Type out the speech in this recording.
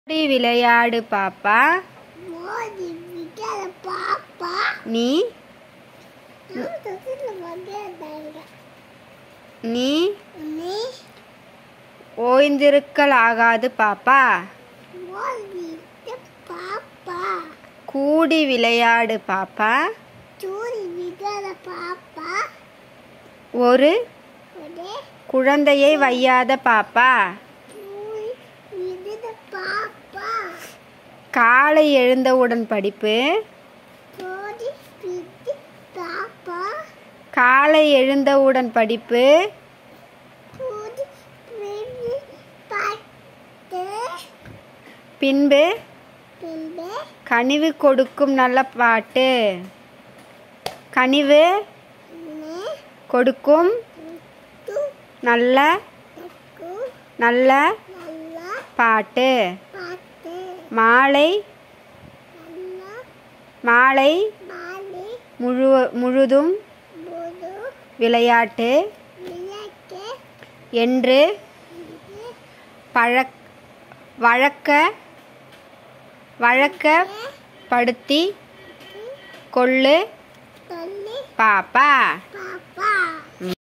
ஓடி விளையாடு பாப்பா மோதி விட்டாத பாப்பா நீ நான் தொட்டில வந்தாங்க நீ நீ ஓய்ந்திருக்கலாகாது பாப்பா மோதி பாப்பா கூடி விளையாடு பாப்பா சூரி விட்டாத பாப்பா ஒரு ஒரே குழந்தையை வையாத பாப்பா சூரி விடுத பாப்பா காலை எழுந்தவுடன் படிப்பு மோதி விட்டு பாப்பா காலை எழுந்தவுடன் படிப்பு மோதி விட்டு பாட்டு பின்பு பின்பு கனிவு கொடுக்கும் நல்ல பாட்டு கனிவு நே கொடுக்கும் து நல்ல கு நல்ல நல்லா பாட்டு பாட்டு மாலை நல்லா மாலை மாலி முழு முழுதும் புது விளையாட்டு விளக்கு என்று பழக் வழக்க வழக்கப்படுத்தி கொள்ளு சொல்லி பாப்பா பாப்பா